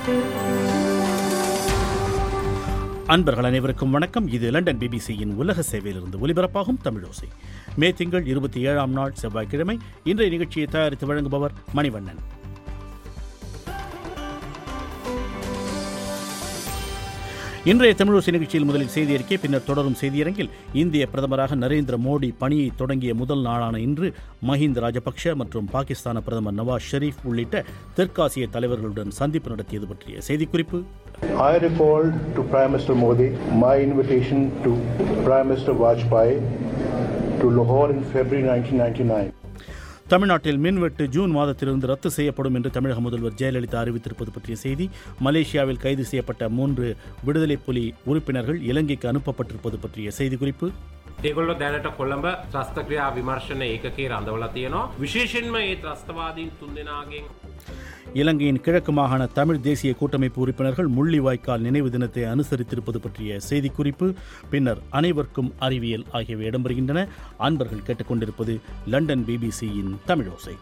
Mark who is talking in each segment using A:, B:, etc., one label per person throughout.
A: அன்பர்கள் அனைவருக்கும் வணக்கம் இது லண்டன் பிபிசியின் உலக சேவையிலிருந்து ஒலிபரப்பாகும் தமிழோசை மே திங்கள் இருபத்தி ஏழாம் நாள் செவ்வாய்க்கிழமை இன்றைய நிகழ்ச்சியை தயாரித்து வழங்குபவர் மணிவண்ணன் இன்றைய தமிழோசை நிகழ்ச்சியில் முதலில் செய்தி அறிக்கை பின்னர் தொடரும் செய்தியரங்கில் இந்திய பிரதமராக நரேந்திர மோடி பணியை தொடங்கிய முதல் நாளான இன்று மஹிந்த ராஜபக்ஷ மற்றும் பாகிஸ்தான பிரதமர் நவாஸ் ஷெரீப் உள்ளிட்ட தெற்காசிய தலைவர்களுடன் சந்திப்பு நடத்தியது பற்றிய செய்திக்குறிப்பு
B: I recalled to Prime Minister Modi my invitation to Prime Minister Vajpayee to Lahore in February 1999.
A: தமிழ்நாட்டில் மின்வெட்டு ஜூன் மாதத்திலிருந்து ரத்து செய்யப்படும் என்று தமிழக முதல்வர் ஜெயலலிதா அறிவித்திருப்பது பற்றிய செய்தி மலேசியாவில் கைது செய்யப்பட்ட மூன்று விடுதலை புலி உறுப்பினர்கள் இலங்கைக்கு அனுப்பப்பட்டிருப்பது பற்றிய செய்திக்குறிப்பு
C: ඒගොල්ල දැනට කොළඹ ත්‍රස්තක්‍රියා විමර්ශණ ඒකකේ රඳවලා තියෙනවා විශේෂෙන්ම ඒ ත්‍රස්තවාදීන් තුන්දෙනගෙන්
A: இலங்கையின் கிழக்கு மாகாண தமிழ் தேசிய கூட்டமைப்பு உறுப்பினர்கள் முள்ளிவாய்க்கால் நினைவு தினத்தை அனுசரித்திருப்பது பற்றிய செய்திக்குறிப்பு பின்னர் அனைவருக்கும் அறிவியல் ஆகியவை இடம்பெறுகின்றன அன்பர்கள் கேட்டுக்கொண்டிருப்பது லண்டன் பிபிசியின் தமிழோசை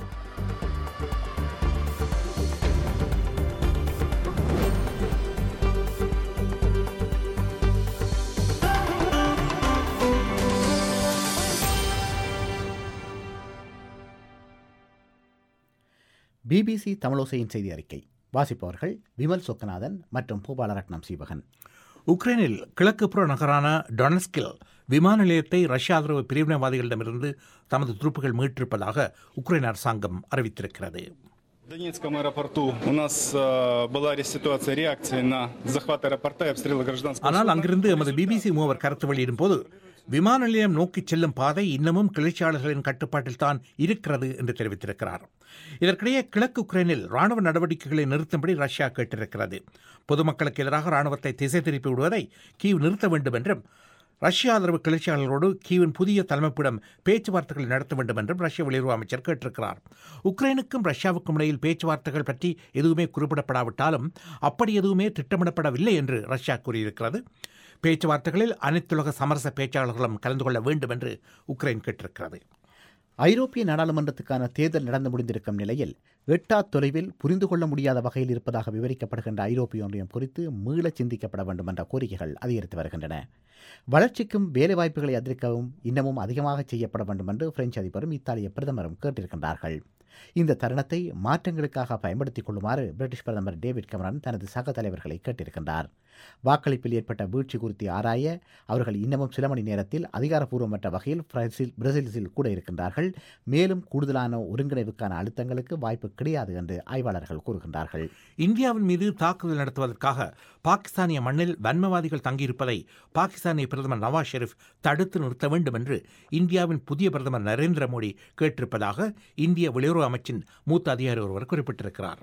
D: பிபிசி தமிழோசையின் செய்தி அறிக்கை வாசிப்பவர்கள் விமல் சொக்கநாதன் மற்றும் பூபாலரட்னம் சீவகன்
E: உக்ரைனில் கிழக்கு புற நகரான டொனஸ்கில் விமான நிலையத்தை ரஷ்ய ஆதரவு பிரிவினைவாதிகளிடமிருந்து தமது துருப்புகள் மீட்டிருப்பதாக உக்ரைன் அரசாங்கம் அறிவித்திருக்கிறது
F: В Донецком аэропорту у нас э, была ре- ситуация реакции на захват аэропорта и обстрелы гражданского
E: ஆனால்
F: суда.
E: அங்கிருந்து எமது பிபிசி மூவர் கருத்து வெளியிடும் போது விமான நிலையம் நோக்கிச் செல்லும் பாதை இன்னமும் கிளர்ச்சியாளர்களின் கட்டுப்பாட்டில் தான் இருக்கிறது என்று தெரிவித்திருக்கிறார் இதற்கிடையே கிழக்கு உக்ரைனில் ராணுவ நடவடிக்கைகளை நிறுத்தும்படி ரஷ்யா கேட்டிருக்கிறது பொதுமக்களுக்கு எதிராக ராணுவத்தை திசை திருப்பி விடுவதை கீவ் நிறுத்த வேண்டும் என்றும் ரஷ்ய ஆதரவு கிளர்ச்சியாளர்களோடு கீவின் புதிய தலைமைப்பிடம் பேச்சுவார்த்தைகளை நடத்த வேண்டும் என்றும் ரஷ்ய வெளியுறவு அமைச்சர் கேட்டிருக்கிறார் உக்ரைனுக்கும் ரஷ்யாவுக்கும் இடையில் பேச்சுவார்த்தைகள் பற்றி எதுவுமே குறிப்பிடப்படாவிட்டாலும் அப்படி எதுவுமே திட்டமிடப்படவில்லை என்று ரஷ்யா கூறியிருக்கிறது பேச்சுவார்த்தைகளில் அனைத்துலக சமரச பேச்சாளர்களும் கலந்து கொள்ள வேண்டும் என்று உக்ரைன் கேட்டிருக்கிறது
D: ஐரோப்பிய நாடாளுமன்றத்துக்கான தேர்தல் நடந்து முடிந்திருக்கும் நிலையில் எட்டா தொலைவில் புரிந்து கொள்ள முடியாத வகையில் இருப்பதாக விவரிக்கப்படுகின்ற ஐரோப்பிய ஒன்றியம் குறித்து மீள சிந்திக்கப்பட வேண்டும் என்ற கோரிக்கைகள் அதிகரித்து வருகின்றன வளர்ச்சிக்கும் வேலைவாய்ப்புகளை அதிகரிக்கவும் இன்னமும் அதிகமாக செய்யப்பட வேண்டும் என்று பிரெஞ்சு அதிபரும் இத்தாலிய பிரதமரும் கேட்டிருக்கின்றார்கள் இந்த தருணத்தை மாற்றங்களுக்காக பயன்படுத்திக் கொள்ளுமாறு பிரிட்டிஷ் பிரதமர் டேவிட் கமரன் தனது சக தலைவர்களை கேட்டிருக்கின்றார் வாக்களிப்பில் ஏற்பட்ட வீழ்ச்சி குறித்து ஆராய அவர்கள் இன்னமும் சில மணி நேரத்தில் அதிகாரப்பூர்வமற்ற வகையில் பிரேசில் பிரேசில்ஸில் கூட இருக்கின்றார்கள் மேலும் கூடுதலான ஒருங்கிணைவுக்கான அழுத்தங்களுக்கு வாய்ப்பு கிடையாது என்று ஆய்வாளர்கள் கூறுகின்றார்கள்
E: இந்தியாவின் மீது தாக்குதல் நடத்துவதற்காக பாகிஸ்தானிய மண்ணில் வன்மவாதிகள் தங்கியிருப்பதை பாகிஸ்தானிய பிரதமர் நவாஸ் ஷெரீப் தடுத்து நிறுத்த வேண்டும் என்று இந்தியாவின் புதிய பிரதமர் நரேந்திர மோடி கேட்டிருப்பதாக இந்திய வெளியுறவு அமைச்சின் மூத்த அதிகாரி ஒருவர் குறிப்பிட்டிருக்கிறார்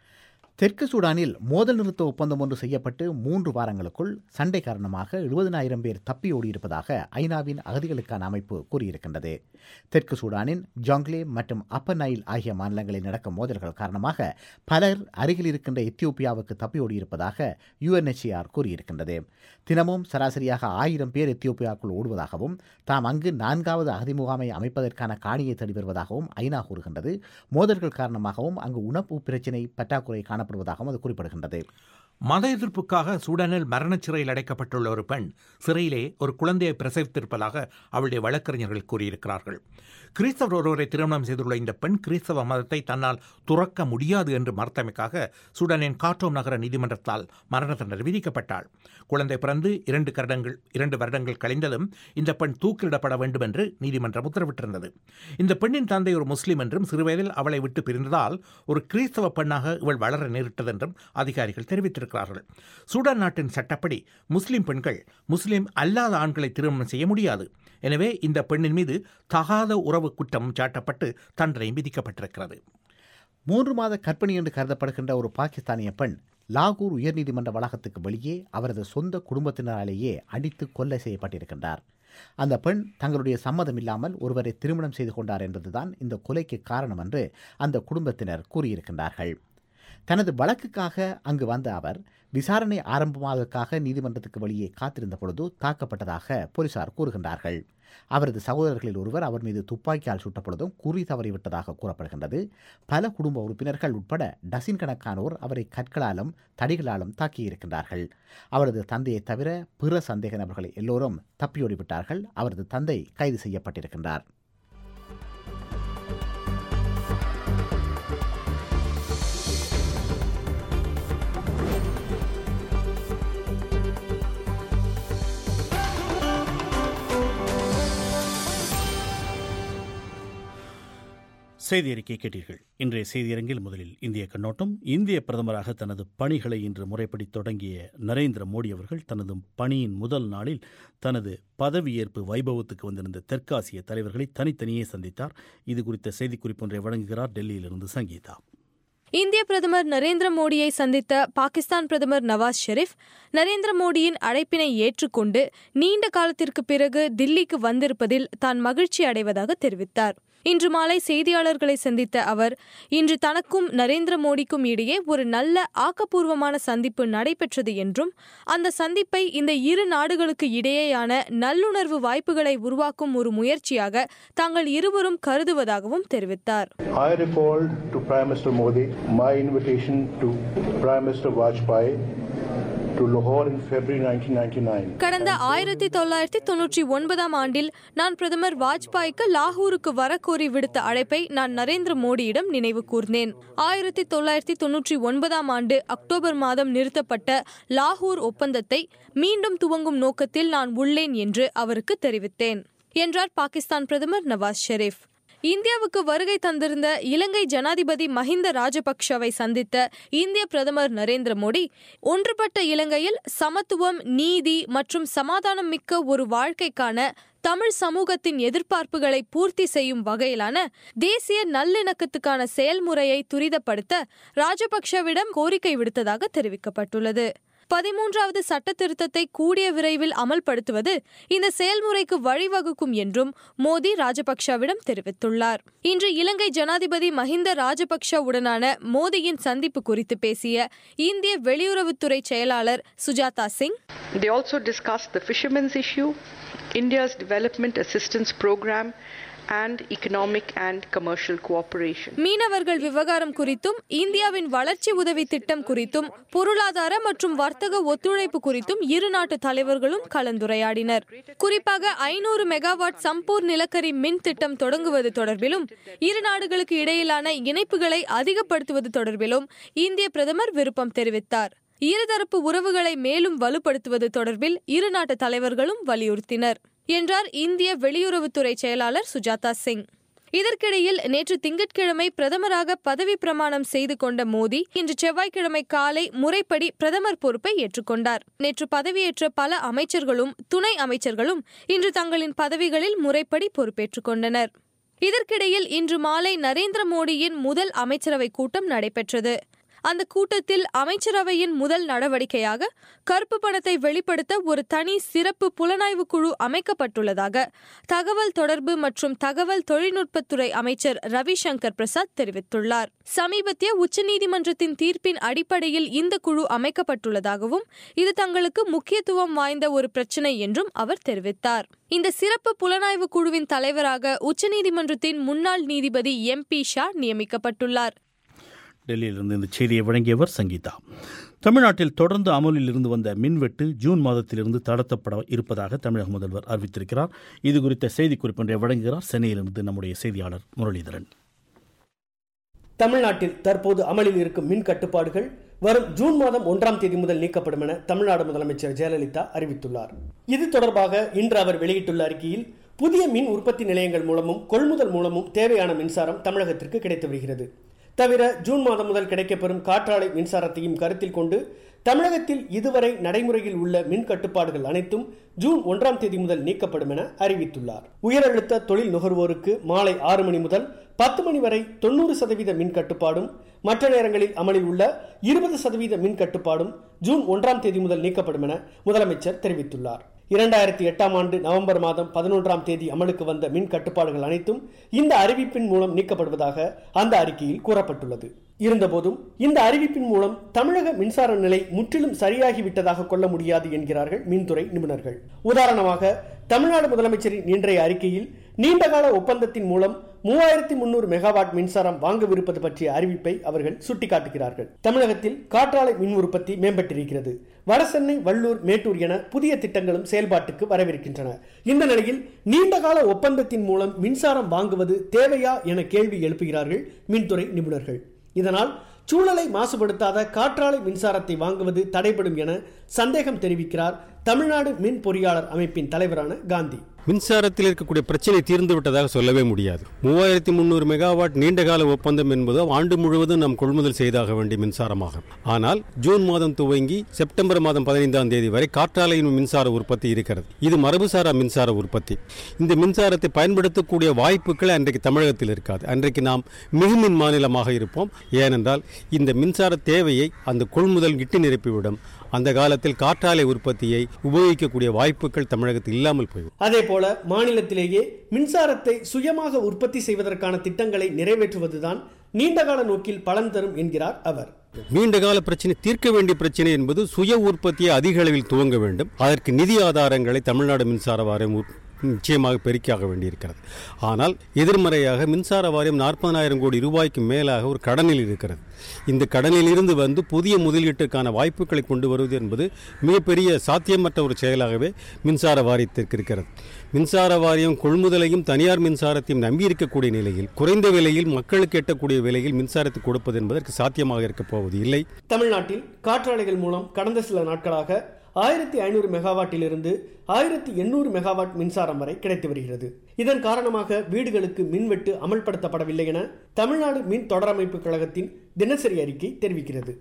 D: தெற்கு சூடானில் மோதல் நிறுத்த ஒப்பந்தம் ஒன்று செய்யப்பட்டு மூன்று வாரங்களுக்குள் சண்டை காரணமாக எழுபதனாயிரம் பேர் தப்பி ஓடியிருப்பதாக ஐநாவின் அகதிகளுக்கான அமைப்பு கூறியிருக்கின்றது தெற்கு சூடானின் ஜாங்லே மற்றும் அப்பர் நைல் ஆகிய மாநிலங்களில் நடக்கும் மோதல்கள் காரணமாக பலர் அருகில் இருக்கின்ற எத்தியோப்பியாவுக்கு தப்பி ஓடியிருப்பதாக யுஎன்எச்சிஆர் கூறியிருக்கின்றது தினமும் சராசரியாக ஆயிரம் பேர் எத்தியோப்பியாவுக்குள் ஓடுவதாகவும் தாம் அங்கு நான்காவது அகதி முகாமை அமைப்பதற்கான காணியை தேடி வருவதாகவும் ஐநா கூறுகின்றது மோதல்கள் காரணமாகவும் அங்கு உணவு பிரச்சினை பற்றாக்குறை காணப்படுவதாகவும் அது குறிப்பிடுகின்றது
E: மத எதிர்ப்புக்காக சூடானில் மரணச் சிறையில் அடைக்கப்பட்டுள்ள ஒரு பெண் சிறையிலே ஒரு குழந்தையை பிரசவித்திருப்பதாக அவளுடைய வழக்கறிஞர்கள் கூறியிருக்கிறார்கள் கிறிஸ்தவர் ஒருவரை திருமணம் செய்துள்ள இந்த பெண் கிறிஸ்தவ மதத்தை தன்னால் துறக்க முடியாது என்று மறுத்தமைக்காக சூடானின் காட்டோம் நகர நீதிமன்றத்தால் மரண தண்டனை விதிக்கப்பட்டாள் குழந்தை பிறந்து இரண்டு வருடங்கள் இரண்டு வருடங்கள் கழிந்ததும் இந்த பெண் தூக்கிலிடப்பட வேண்டும் என்று நீதிமன்றம் உத்தரவிட்டிருந்தது இந்த பெண்ணின் தந்தை ஒரு முஸ்லிம் என்றும் சிறுவயதில் அவளை விட்டு பிரிந்ததால் ஒரு கிறிஸ்தவ பெண்ணாக இவள் வளர நேரிட்டது என்றும் அதிகாரிகள் தெரிவித்திருக்கிறார்கள் சூடான் நாட்டின் சட்டப்படி முஸ்லிம் பெண்கள் முஸ்லிம் அல்லாத ஆண்களை திருமணம் செய்ய முடியாது எனவே இந்த பெண்ணின் மீது தகாத உறவு குற்றம் சாட்டப்பட்டு தண்டனை விதிக்கப்பட்டிருக்கிறது
D: மூன்று மாத கர்ப்பிணி என்று கருதப்படுகின்ற ஒரு பாகிஸ்தானிய பெண் லாகூர் உயர்நீதிமன்ற வளாகத்துக்கு வெளியே அவரது சொந்த குடும்பத்தினராலேயே அடித்து கொலை செய்யப்பட்டிருக்கின்றார் அந்த பெண் தங்களுடைய சம்மதம் இல்லாமல் ஒருவரை திருமணம் செய்து கொண்டார் என்பதுதான் இந்த கொலைக்கு காரணம் என்று அந்த குடும்பத்தினர் கூறியிருக்கின்றார்கள் தனது வழக்குக்காக அங்கு வந்த அவர் விசாரணை ஆரம்பமாவதற்காக நீதிமன்றத்துக்கு வெளியே காத்திருந்த பொழுது தாக்கப்பட்டதாக போலீசார் கூறுகின்றார்கள் அவரது சகோதரர்களில் ஒருவர் அவர் மீது துப்பாக்கியால் சுட்ட பொழுதும் குறி தவறிவிட்டதாக கூறப்படுகின்றது பல குடும்ப உறுப்பினர்கள் உட்பட டசின் கணக்கானோர் அவரை கற்களாலும் தடிகளாலும் தாக்கியிருக்கின்றார்கள் அவரது தந்தையை தவிர பிற சந்தேக நபர்கள் எல்லோரும் தப்பியோடிவிட்டார்கள் அவரது தந்தை கைது செய்யப்பட்டிருக்கின்றார்
A: செய்தி அறிக்கை கேட்டீர்கள் இன்றைய செய்தியரங்கில் முதலில் இந்திய கண்ணோட்டம் இந்திய பிரதமராக தனது பணிகளை இன்று முறைப்படி தொடங்கிய நரேந்திர மோடி அவர்கள் தனது பணியின் முதல் நாளில் தனது பதவியேற்பு வைபவத்துக்கு வந்திருந்த தெற்காசிய தலைவர்களை தனித்தனியே சந்தித்தார் இது குறித்த செய்திக்குறிப்பு ஒன்றை வழங்குகிறார் டெல்லியிலிருந்து சங்கீதா
G: இந்திய பிரதமர் நரேந்திர மோடியை சந்தித்த பாகிஸ்தான் பிரதமர் நவாஸ் ஷெரீப் நரேந்திர மோடியின் அழைப்பினை ஏற்றுக்கொண்டு நீண்ட காலத்திற்கு பிறகு தில்லிக்கு வந்திருப்பதில் தான் மகிழ்ச்சி அடைவதாக தெரிவித்தார் இன்று மாலை செய்தியாளர்களை சந்தித்த அவர் இன்று தனக்கும் நரேந்திர மோடிக்கும் இடையே ஒரு நல்ல ஆக்கப்பூர்வமான சந்திப்பு நடைபெற்றது என்றும் அந்த சந்திப்பை இந்த இரு நாடுகளுக்கு இடையேயான நல்லுணர்வு வாய்ப்புகளை உருவாக்கும் ஒரு முயற்சியாக தாங்கள் இருவரும் கருதுவதாகவும் தெரிவித்தார்
B: I recalled to Prime Minister Modi my invitation to Prime Minister Vajpayee to Lahore in February 1999.
G: கடந்த ஆயிரத்தி தொள்ளாயிரத்தி தொன்னூற்றி ஒன்பதாம் ஆண்டில் நான் பிரதமர் வாஜ்பாய்க்கு லாகூருக்கு வரக்கோரி விடுத்த அழைப்பை நான் நரேந்திர மோடியிடம் நினைவு கூர்ந்தேன் ஆயிரத்தி தொள்ளாயிரத்தி தொன்னூற்றி ஒன்பதாம் ஆண்டு அக்டோபர் மாதம் நிறுத்தப்பட்ட லாகூர் ஒப்பந்தத்தை மீண்டும் துவங்கும் நோக்கத்தில் நான் உள்ளேன் என்று அவருக்கு தெரிவித்தேன் என்றார் பாகிஸ்தான் பிரதமர் நவாஸ் ஷெரீப் இந்தியாவுக்கு வருகை தந்திருந்த இலங்கை ஜனாதிபதி மஹிந்த ராஜபக்ஷவை சந்தித்த இந்திய பிரதமர் நரேந்திர மோடி ஒன்றுபட்ட இலங்கையில் சமத்துவம் நீதி மற்றும் சமாதானம் மிக்க ஒரு வாழ்க்கைக்கான தமிழ் சமூகத்தின் எதிர்பார்ப்புகளை பூர்த்தி செய்யும் வகையிலான தேசிய நல்லிணக்கத்துக்கான செயல்முறையை துரிதப்படுத்த ராஜபக்ஷவிடம் கோரிக்கை விடுத்ததாக தெரிவிக்கப்பட்டுள்ளது பதிமூன்றாவது சட்ட திருத்தத்தை கூடிய விரைவில் அமல்படுத்துவது இந்த செயல்முறைக்கு வழிவகுக்கும் என்றும் மோடி ராஜபக்ஷவிடம் தெரிவித்துள்ளார் இன்று இலங்கை ஜனாதிபதி மஹிந்த ராஜபக்ஷ உடனான மோடியின் சந்திப்பு குறித்து பேசிய இந்திய வெளியுறவுத்துறை செயலாளர் Sujatha Singh
H: They also discussed the fishermen's issue, India's development assistance program, and economic and commercial cooperation.
G: மீனவர்கள் விவகாரம் குறித்தும் இந்தியாவின் வளர்ச்சி உதவி திட்டம் குறித்தும் பொருளாதார மற்றும் வர்த்தக ஒத்துழைப்பு குறித்தும் இரு நாட்டு தலைவர்களும் கலந்துரையாடினர் குறிப்பாக ஐநூறு மெகாவாட் சம்பூர் நிலக்கரி மின் திட்டம் தொடங்குவது தொடர்பிலும் இரு நாடுகளுக்கு இடையிலான இணைப்புகளை அதிகப்படுத்துவது தொடர்பிலும் இந்திய பிரதமர் விருப்பம் தெரிவித்தார் இருதரப்பு உறவுகளை மேலும் வலுப்படுத்துவது தொடர்பில் இரு நாட்டு தலைவர்களும் வலியுறுத்தினர் என்றார் இந்திய வெளியுறவுத்துறை செயலாளர் சுஜாதா சிங் இதற்கிடையில் நேற்று திங்கட்கிழமை பிரதமராக பதவி பிரமாணம் செய்து கொண்ட மோடி இன்று செவ்வாய்க்கிழமை காலை முறைப்படி பிரதமர் பொறுப்பை ஏற்றுக்கொண்டார் நேற்று பதவியேற்ற பல அமைச்சர்களும் துணை அமைச்சர்களும் இன்று தங்களின் பதவிகளில் முறைப்படி பொறுப்பேற்றுக் கொண்டனர் இதற்கிடையில் இன்று மாலை நரேந்திர மோடியின் முதல் அமைச்சரவை கூட்டம் நடைபெற்றது அந்த கூட்டத்தில் அமைச்சரவையின் முதல் நடவடிக்கையாக கருப்பு பணத்தை வெளிப்படுத்த ஒரு தனி சிறப்பு புலனாய்வு குழு அமைக்கப்பட்டுள்ளதாக தகவல் தொடர்பு மற்றும் தகவல் தொழில்நுட்பத்துறை அமைச்சர் ரவிசங்கர் பிரசாத் தெரிவித்துள்ளார் சமீபத்திய உச்சநீதிமன்றத்தின் தீர்ப்பின் அடிப்படையில் இந்த குழு அமைக்கப்பட்டுள்ளதாகவும் இது தங்களுக்கு முக்கியத்துவம் வாய்ந்த ஒரு பிரச்சினை என்றும் அவர் தெரிவித்தார் இந்த சிறப்பு புலனாய்வு குழுவின் தலைவராக உச்சநீதிமன்றத்தின் முன்னாள் நீதிபதி எம் பி ஷா நியமிக்கப்பட்டுள்ளார்
A: டெல்லியிலிருந்து இந்த செய்தியை வழங்கியவர் சங்கீதா தமிழ்நாட்டில் தொடர்ந்து அமலில் இருந்து வந்த மின்வெட்டு ஜூன் மாதத்திலிருந்து தளர்த்தப்பட இருப்பதாக தமிழக முதல்வர் அறிவித்திருக்கிறார் இது குறித்த செய்திக்குறிப்பொன்றை வழங்குகிறார் சென்னையிலிருந்து நம்முடைய செய்தியாளர் முரளிதரன்
I: தமிழ்நாட்டில் தற்போது அமலில் இருக்கும் மின் கட்டுப்பாடுகள் வரும் ஜூன் மாதம் ஒன்றாம் தேதி முதல் நீக்கப்படும் என தமிழ்நாடு முதலமைச்சர் ஜெயலலிதா அறிவித்துள்ளார் இது தொடர்பாக இன்று அவர் வெளியிட்டுள்ள அறிக்கையில் புதிய மின் உற்பத்தி நிலையங்கள் மூலமும் கொள்முதல் மூலமும் தேவையான மின்சாரம் தமிழகத்திற்கு கிடைத்து வருகிறது தவிர ஜூன் மாதம் முதல் கிடைக்கப்பெறும் காற்றாலை மின்சாரத்தையும் கருத்தில் கொண்டு தமிழகத்தில் இதுவரை நடைமுறையில் உள்ள மின் கட்டுப்பாடுகள் அனைத்தும் ஜூன் ஒன்றாம் தேதி முதல் நீக்கப்படும் என அறிவித்துள்ளார் உயரழுத்த தொழில் நுகர்வோருக்கு மாலை ஆறு மணி முதல் பத்து மணி வரை தொண்ணூறு சதவீத மின் கட்டுப்பாடும் மற்ற நேரங்களில் அமலில் உள்ள இருபது சதவீத மின் கட்டுப்பாடும் ஜூன் ஒன்றாம் தேதி முதல் நீக்கப்படும் என முதலமைச்சர் தெரிவித்துள்ளார் இரண்டாயிரத்தி எட்டாம் ஆண்டு நவம்பர் மாதம் பதினொன்றாம் தேதி அமலுக்கு வந்த மின் கட்டுப்பாடுகள் அனைத்தும் இந்த அறிவிப்பின் மூலம் நீக்கப்படுவதாக அந்த அறிக்கையில் கூறப்பட்டுள்ளது இருந்தபோதும் இந்த அறிவிப்பின் மூலம் தமிழக மின்சார நிலை முற்றிலும் சரியாகிவிட்டதாக கொள்ள முடியாது என்கிறார்கள் மின்துறை நிபுணர்கள் உதாரணமாக தமிழ்நாடு முதலமைச்சரின் இன்றைய அறிக்கையில் நீண்டகால ஒப்பந்தத்தின் மூலம் மூவாயிரத்தி முன்னூறு மெகாவாட் மின்சாரம் வாங்கவிருப்பது பற்றிய அறிவிப்பை அவர்கள் சுட்டிக்காட்டுகிறார்கள் தமிழகத்தில் காற்றாலை மின் உற்பத்தி மேம்பட்டிருக்கிறது வடசென்னை வள்ளூர் மேட்டூர் என புதிய திட்டங்களும் செயல்பாட்டுக்கு வரவிருக்கின்றன இந்த நிலையில் நீண்டகால ஒப்பந்தத்தின் மூலம் மின்சாரம் வாங்குவது தேவையா என கேள்வி எழுப்புகிறார்கள் மின்துறை நிபுணர்கள் இதனால் சூழலை மாசுபடுத்தாத காற்றாலை மின்சாரத்தை வாங்குவது தடைபடும் என சந்தேகம் தெரிவிக்கிறார் தமிழ்நாடு மின் பொறியாளர் அமைப்பின் தலைவரான காந்தி
J: மின்சாரத்தில் இருக்கக்கூடிய பிரச்சனை தீர்ந்து விட்டதாக சொல்லவே முடியாது மூவாயிரத்தி முந்நூறு மெகாவாட் நீண்டகால ஒப்பந்தம் என்பது ஆண்டு முழுவதும் நாம் கொள்முதல் செய்தாக வேண்டிய மின்சாரமாகும் ஆனால் ஜூன் மாதம் துவங்கி செப்டம்பர் மாதம் பதினைந்தாம் தேதி வரை காற்றாலையின் மின்சார உற்பத்தி இருக்கிறது இது மரபுசாரா மின்சார உற்பத்தி இந்த மின்சாரத்தை பயன்படுத்தக்கூடிய வாய்ப்புகள் அன்றைக்கு தமிழகத்தில் இருக்காது அன்றைக்கு நாம் மிகுமின் மாநிலமாக இருப்போம் ஏனென்றால் இந்த மின்சார தேவையை அந்த கொள்முதல் இட்டு நிரப்பிவிடும் அந்த காலத்தில் காற்றாலை உற்பத்தியை உபயோகிக்கக்கூடிய வாய்ப்புகள் தமிழகத்தில் இல்லாமல் போய்விடும்
I: அதே போல மாநிலத்திலேயே மின்சாரத்தை சுயமாக உற்பத்தி செய்வதற்கான திட்டங்களை நிறைவேற்றுவதுதான் நீண்டகால நோக்கில் பலன் தரும் என்கிறார் அவர்
J: நீண்டகால பிரச்சனை தீர்க்க வேண்டிய பிரச்சனை என்பது சுய உற்பத்தியை அதிக அளவில் துவங்க வேண்டும் அதற்கு நிதி ஆதாரங்களை தமிழ்நாடு மின்சார வாரியம் உற்- நிச்சயமாக பெருக்கியாக வேண்டியிருக்கிறது ஆனால் எதிர்மறையாக மின்சார வாரியம் நாற்பதனாயிரம் கோடி ரூபாய்க்கு மேலாக ஒரு கடனில் இருக்கிறது இந்த கடனில் இருந்து வந்து புதிய முதலீட்டுக்கான வாய்ப்புகளை கொண்டு வருவது என்பது மிகப்பெரிய சாத்தியமற்ற ஒரு செயலாகவே மின்சார வாரியத்திற்கு இருக்கிறது மின்சார வாரியம் கொள்முதலையும் தனியார் மின்சாரத்தையும் நம்பியிருக்கக்கூடிய நிலையில் குறைந்த விலையில் மக்களுக்கு எட்டக்கூடிய விலையில் மின்சாரத்தை கொடுப்பது என்பதற்கு சாத்தியமாக இருக்கப் போவது இல்லை
I: தமிழ்நாட்டில் காற்றாலைகள் மூலம் கடந்த சில நாட்களாக ஆயிரத்தி ஐநூறு மெகாவாட்டிலிருந்து ஆயிரத்தி எண்ணூறு மெகாவாட் மின்சாரம் வரை கிடைத்து வருகிறது இதன் காரணமாக வீடுகளுக்கு மின்வெட்டு அமல்படுத்தப்படவில்லை என தமிழ்நாடு மின் தொடரமைப்பு கழகத்தின் தினசரி அறிக்கை தெரிவிக்கிறது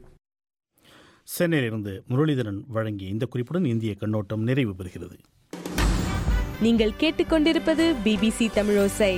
A: சென்னையிலிருந்து முரளிதரன் வழங்கிய இந்த குறிப்புடன் இந்திய கண்ணோட்டம் நிறைவு பெறுகிறது
K: நீங்கள் கேட்டுக்கொண்டிருப்பது பிபிசி தமிழோசை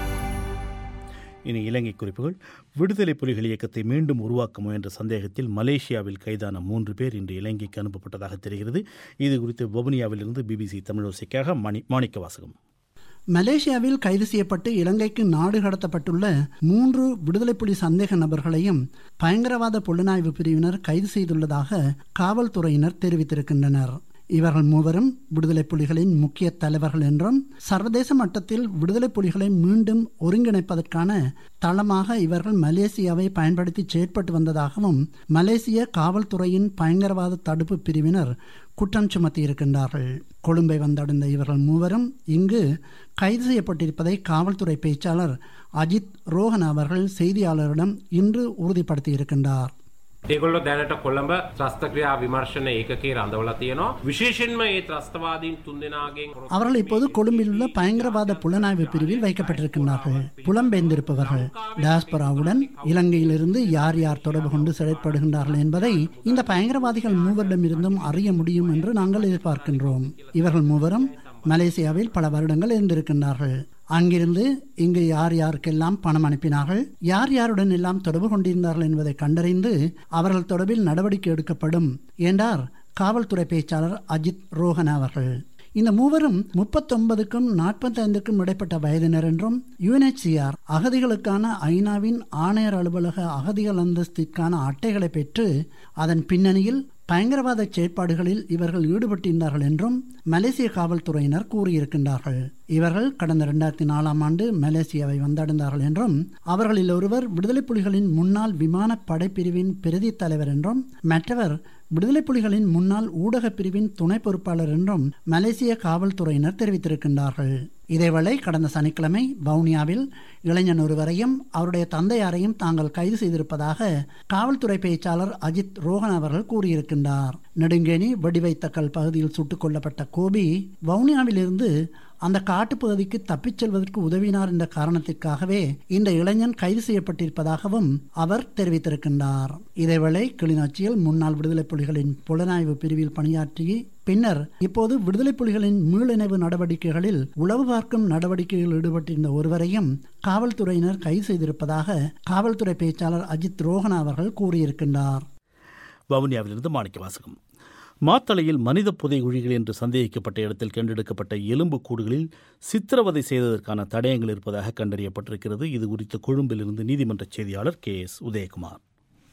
A: இனி இலங்கை குறிப்புகள் விடுதலை புலிகள் இயக்கத்தை மீண்டும் உருவாக்க முயன்ற சந்தேகத்தில் மலேசியாவில் கைதான மூன்று பேர் இன்று இலங்கைக்கு அனுப்பப்பட்டதாக தெரிகிறது இது குறித்து வவுனியாவிலிருந்து பிபிசி தமிழோசைக்காக மணி மாணிக்க வாசகம்
L: மலேசியாவில் கைது செய்யப்பட்டு இலங்கைக்கு நாடு கடத்தப்பட்டுள்ள மூன்று விடுதலை புலி சந்தேக நபர்களையும் பயங்கரவாத புலனாய்வு பிரிவினர் கைது செய்துள்ளதாக காவல்துறையினர் தெரிவித்திருக்கின்றனர் இவர்கள் மூவரும் விடுதலை புலிகளின் முக்கிய தலைவர்கள் என்றும் சர்வதேச மட்டத்தில் விடுதலை புலிகளை மீண்டும் ஒருங்கிணைப்பதற்கான தளமாக இவர்கள் மலேசியாவை பயன்படுத்தி செயற்பட்டு வந்ததாகவும் மலேசிய காவல்துறையின் பயங்கரவாத தடுப்பு பிரிவினர் குற்றம் சுமத்தியிருக்கின்றார்கள் கொழும்பை வந்தடைந்த இவர்கள் மூவரும் இங்கு கைது செய்யப்பட்டிருப்பதை காவல்துறை பேச்சாளர் அஜித் ரோஹன் அவர்கள் செய்தியாளரிடம் இன்று உறுதிப்படுத்தியிருக்கின்றார்
C: ඒගොල්ල දැනට කොළඹ ත්‍රස්තක්‍රියා විමර්ශණ ඒකේ රඳවලා තියෙනවා විශේෂෙන්ම ඒ ත්‍රස්තවාදීන් තුන් දෙනාගෙන්
L: அவர்கள் இப்போது கொழும்பில் உள்ள பயங்கரவாத புலனாய்வு பிரிவில் வைக்கப்பட்டிருக்கின்றார்கள் புலம்பெயர்ந்திருப்பவர்கள் டாஸ்பராவுடன் இலங்கையிலிருந்து யார் யார் தொடர்பு கொண்டு செயற்படுகின்றார்கள் என்பதை இந்த பயங்கரவாதிகள் மூவரிடமிருந்தும் அறிய முடியும் என்று நாங்கள் எதிர்பார்க்கின்றோம் இவர்கள் மூவரும் மலேசியாவில் பல வருடங்கள் இருந்திருக்கின்றார்கள் அங்கிருந்து இங்கு யார் யாருக்கெல்லாம் பணம் அனுப்பினார்கள் யார் யாருடன் எல்லாம் தொடர்பு கொண்டிருந்தார்கள் என்பதை கண்டறிந்து அவர்கள் தொடர்பில் நடவடிக்கை எடுக்கப்படும் என்றார் காவல்துறை பேச்சாளர் அஜித் ரோஹன் அவர்கள் இந்த மூவரும் முப்பத்தொன்பதுக்கும் நாற்பத்தைந்துக்கும் இடைப்பட்ட வயதினர் என்றும் யுஎன்ஹெச்சிஆர் அகதிகளுக்கான ஐநாவின் ஆணையர் அலுவலக அகதிகள் அந்தஸ்திற்கான அட்டைகளை பெற்று அதன் பின்னணியில் பயங்கரவாத செயற்பாடுகளில் இவர்கள் ஈடுபட்டிருந்தார்கள் என்றும் மலேசிய காவல்துறையினர் கூறியிருக்கின்றார்கள் இவர்கள் கடந்த இரண்டாயிரத்தி நாலாம் ஆண்டு மலேசியாவை வந்தடைந்தார்கள் என்றும் அவர்களில் ஒருவர் விடுதலை புலிகளின் முன்னாள் விமான படைப்பிரிவின் பிரதி தலைவர் என்றும் மற்றவர் விடுதலை புலிகளின் முன்னாள் ஊடகப் பிரிவின் துணை பொறுப்பாளர் என்றும் மலேசிய காவல்துறையினர் தெரிவித்திருக்கின்றார்கள் இதேவேளை கடந்த சனிக்கிழமை வவுனியாவில் இளைஞன் ஒருவரையும் அவருடைய தந்தையாரையும் தாங்கள் கைது செய்திருப்பதாக காவல்துறை பேச்சாளர் அஜித் ரோஹன் அவர்கள் கூறியிருக்கின்றார் நெடுங்கேணி வெடிவைத்தக்கல் பகுதியில் சுட்டுக் கொல்லப்பட்ட கோபி வவுனியாவிலிருந்து அந்த காட்டுப்பகுதிக்கு தப்பிச் செல்வதற்கு உதவினார் என்ற காரணத்திற்காகவே இந்த இளைஞன் கைது செய்யப்பட்டிருப்பதாகவும் அவர் தெரிவித்திருக்கின்றார் இதேவேளை கிளிநொச்சியில் முன்னாள் விடுதலை புலிகளின் புலனாய்வு பிரிவில் பணியாற்றி பின்னர் இப்போது விடுதலை புலிகளின் மீளிணைவு நடவடிக்கைகளில் உளவு பார்க்கும் நடவடிக்கைகளில் ஈடுபட்டிருந்த ஒருவரையும் காவல்துறையினர் கைது செய்திருப்பதாக காவல்துறை பேச்சாளர் அஜித் ரோஹனா அவர்கள் கூறியிருக்கின்றார்
A: வவுனியாவிலிருந்து மாணிக்க வாசகம் மாத்தளையில் மனித புதைகுழிகள் என்று சந்தேகிக்கப்பட்ட இடத்தில் கண்டெடுக்கப்பட்ட எலும்பு கூடுகளில் சித்திரவதை செய்ததற்கான தடயங்கள் இருப்பதாக கண்டறியப்பட்டிருக்கிறது இது குறித்து கொழும்பிலிருந்து நீதிமன்ற செய்தியாளர் கே எஸ் உதயகுமார்